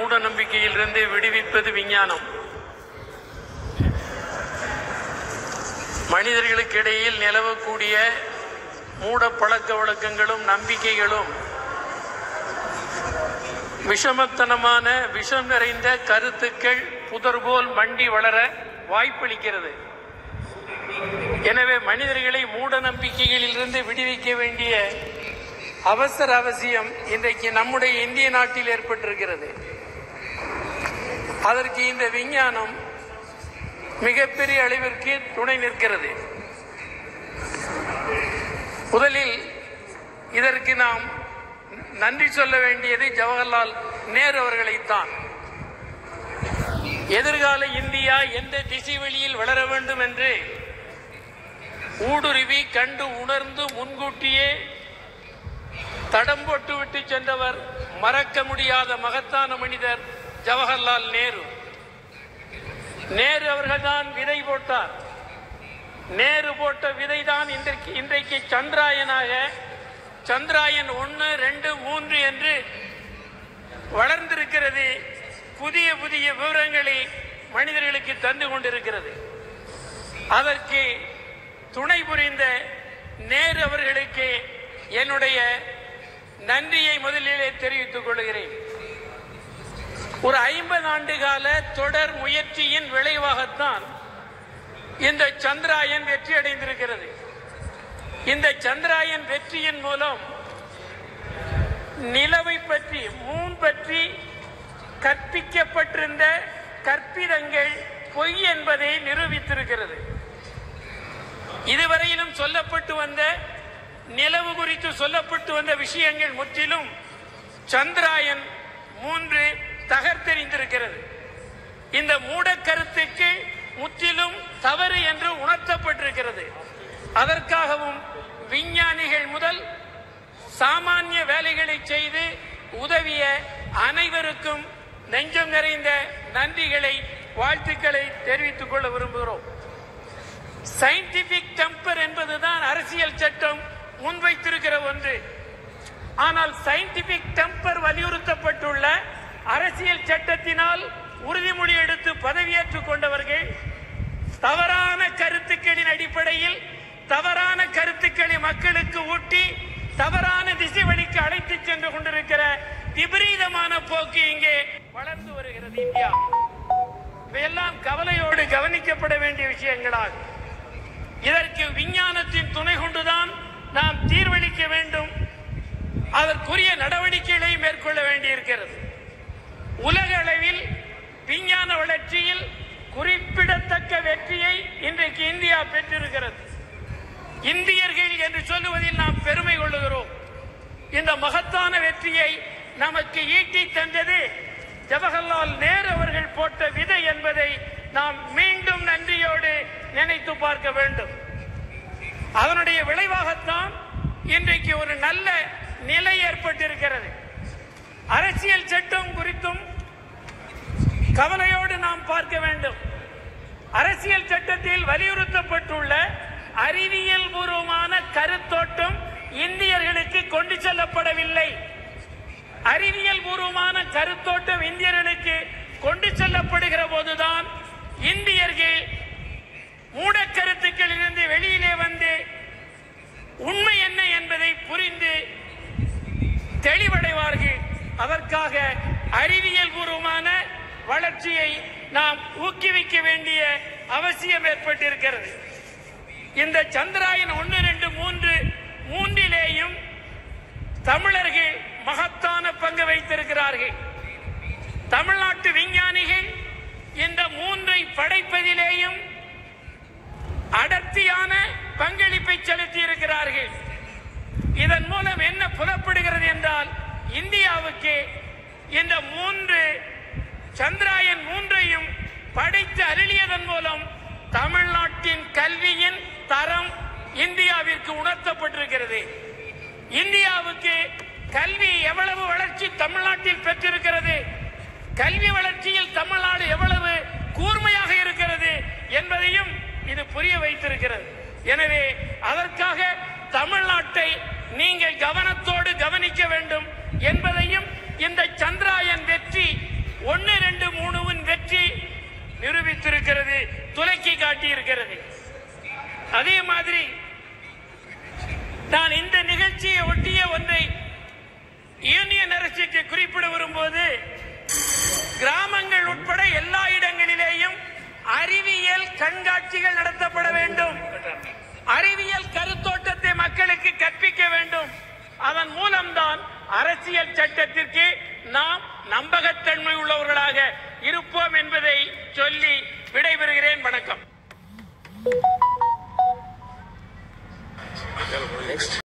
மூட நம்பிக்கையிலிருந்து விடுவிப்பது விஞ்ஞானம் மனிதர்களுக்கு இடையில் நிலவக்கூடிய மூட பழக்க வழக்கங்களும் நம்பிக்கைகளும் விஷமத்தனமான விஷம் நிறைந்த கருத்துக்கள் புதர்போல் மண்டி வளர வாய்ப்பளிக்கிறது எனவே மனிதர்களை மூட நம்பிக்கைகளிலிருந்து விடுவிக்க வேண்டிய அவசர அவசியம் இன்றைக்கு நம்முடைய இந்திய நாட்டில் ஏற்பட்டிருக்கிறது அதற்கு இந்த விஞ்ஞானம் மிகப்பெரிய அளவிற்கு துணை நிற்கிறது முதலில் இதற்கு நாம் நன்றி சொல்ல வேண்டியது ஜவஹர்லால் நேரு அவர்களைத்தான் எதிர்கால இந்தியா எந்த திசை வழியில் வளர வேண்டும் என்று ஊடுருவி கண்டு உணர்ந்து முன்கூட்டியே தடம் போட்டு விட்டு சென்றவர் மறக்க முடியாத மகத்தான மனிதர் ஜவஹர்லால் நேரு நேரு அவர்கள்தான் விதை போட்டார் நேரு போட்ட விதை தான் இன்றைக்கு இன்றைக்கு சந்திராயனாக சந்திராயன் ஒன்று ரெண்டு மூன்று என்று வளர்ந்திருக்கிறது புதிய புதிய விவரங்களை மனிதர்களுக்கு தந்து கொண்டிருக்கிறது அதற்கு துணை புரிந்த நேரு அவர்களுக்கு என்னுடைய நன்றியை முதலிலே தெரிவித்துக் கொள்கிறேன் ஒரு ஐம்பது ஆண்டு கால தொடர் முயற்சியின் விளைவாகத்தான் இந்த சந்திராயன் வெற்றி அடைந்திருக்கிறது இந்த சந்திராயன் வெற்றியின் மூலம் நிலவை பற்றி மூன் பற்றி கற்பிக்கப்பட்டிருந்த கற்பிதங்கள் பொய் என்பதை நிரூபித்திருக்கிறது இதுவரையிலும் சொல்லப்பட்டு வந்த நிலவு குறித்து சொல்லப்பட்டு வந்த விஷயங்கள் முற்றிலும் சந்திராயன் மூன்று தகர்த்தெறிந்திருக்கிறது இந்த மூட கருத்துக்கு முற்றிலும் தவறு என்று உணர்த்தப்பட்டிருக்கிறது அதற்காகவும் விஞ்ஞானிகள் முதல் சாமானிய வேலைகளை செய்து உதவிய அனைவருக்கும் நெஞ்சம் நிறைந்த நன்றிகளை வாழ்த்துக்களை தெரிவித்துக் கொள்ள விரும்புகிறோம் சயின்டிபிக் டெம்பர் என்பதுதான் அரசியல் சட்டம் முன்வைத்திருக்கிற ஒன்று ஆனால் சயின்டிபிக் டெம்பர் வலியுறுத்தப்பட்டுள்ள அரசியல் சட்டத்தினால் உறுதிமொழி எடுத்து பதவியேற்றுக் கொண்டவர்கள் தவறான கருத்துக்களின் அடிப்படையில் தவறான கருத்துக்களை மக்களுக்கு ஊட்டி தவறான திசை வழிக்கு அழைத்து சென்று கொண்டிருக்கிற விபரீதமான போக்கு இங்கே வளர்ந்து வருகிறது இந்தியா இவையெல்லாம் கவலையோடு கவனிக்கப்பட வேண்டிய விஷயங்களாகும் இதற்கு விஞ்ஞானத்தின் துணை கொண்டுதான் நாம் தீர்வளிக்க வேண்டும் அதற்குரிய நடவடிக்கைகளை மேற்கொள்ள வேண்டியிருக்கிறது உலக அளவில் விஞ்ஞான வளர்ச்சியில் குறிப்பிடத்தக்க வெற்றியை இன்றைக்கு இந்தியா பெற்றிருக்கிறது இந்தியர்கள் என்று சொல்லுவதில் நாம் பெருமை கொள்ளுகிறோம் இந்த மகத்தான வெற்றியை நமக்கு ஈட்டி தந்தது ஜவஹர்லால் நேரு அவர்கள் போட்ட விதை என்பதை நாம் மீண்டும் நன்றியோடு நினைத்து பார்க்க வேண்டும் அதனுடைய விளைவாகத்தான் இன்றைக்கு ஒரு நல்ல நிலை ஏற்பட்டிருக்கிறது அரசியல் சட்டம் குறித்தும் கவலையோடு நாம் பார்க்க வேண்டும் அரசியல் சட்டத்தில் வலியுறுத்தப்பட்டுள்ள அறிவியல் பூர்வமான கருத்தோட்டம் இந்தியர்களுக்கு கொண்டு செல்லப்படவில்லை அறிவியல் பூர்வமான கருத்தோட்டம் இந்தியர்களுக்கு கொண்டு செல்லப்படுகிற போதுதான் இந்தியர்கள் மூடக்கருத்துக்களிலிருந்து வெளியிலே வந்து உண்மை என்ன என்பதை புரிந்து தெளிவடைவார்கள் அதற்காக அறிவியல் பூர்வமான வளர்ச்சியை நாம் ஊக்குவிக்க வேண்டிய அவசியம் ஏற்பட்டிருக்கிறது இந்த சந்திராயன் ஒன்று ரெண்டு மூன்று மூன்றிலேயும் தமிழர்கள் மகத்தான பங்கு வைத்திருக்கிறார்கள் தமிழ்நாட்டு விஞ்ஞானிகள் இந்த மூன்றை படைப்பதிலேயும் அடர்த்தியான பங்களிப்பை செலுத்தி இருக்கிறார்கள் இதன் மூலம் என்ன புலப்படுகிறது என்றால் இந்தியாவுக்கு இந்த மூன்று சந்திராயன் மூன்றையும் படைத்து அருளியதன் மூலம் தமிழ்நாட்டின் கல்வியின் தரம் இந்தியாவிற்கு உணர்த்தப்பட்டிருக்கிறது இந்தியாவுக்கு கல்வி எவ்வளவு வளர்ச்சி தமிழ்நாட்டில் பெற்றிருக்கிறது கல்வி வளர்ச்சியில் தமிழ்நாடு எவ்வளவு கூர்மையாக இருக்கிறது என்பதையும் இது புரிய வைத்திருக்கிறது எனவே அதற்காக தமிழ்நாட்டை நீங்கள் கவனத்தோடு கவனிக்க வேண்டும் என்பதையும் இந்த சந்திராயன் வெற்றி ஒன்னு ரெண்டு மூணுவின் வெற்றி நிரூபித்திருக்கிறது துலக்கி காட்டியிருக்கிறது அதே மாதிரி நான் இந்த நிகழ்ச்சியை ஒட்டிய ஒன்றை யூனியன் அரசுக்கு குறிப்பிட வரும்போது கிராமங்கள் உட்பட எல்லா இடங்களிலேயும் அறிவியல் கண்காட்சிகள் நடத்தப்பட வேண்டும் அறிவியல் கருத்தோட்டத்தை மக்களுக்கு கற்பிக்க வேண்டும் அதன் மூலம்தான் அரசியல் சட்டத்திற்கு நாம் நம்பகத்தன்மை உள்ளவர்களாக இருப்போம் என்பதை சொல்லி விடைபெறுகிறேன் வணக்கம்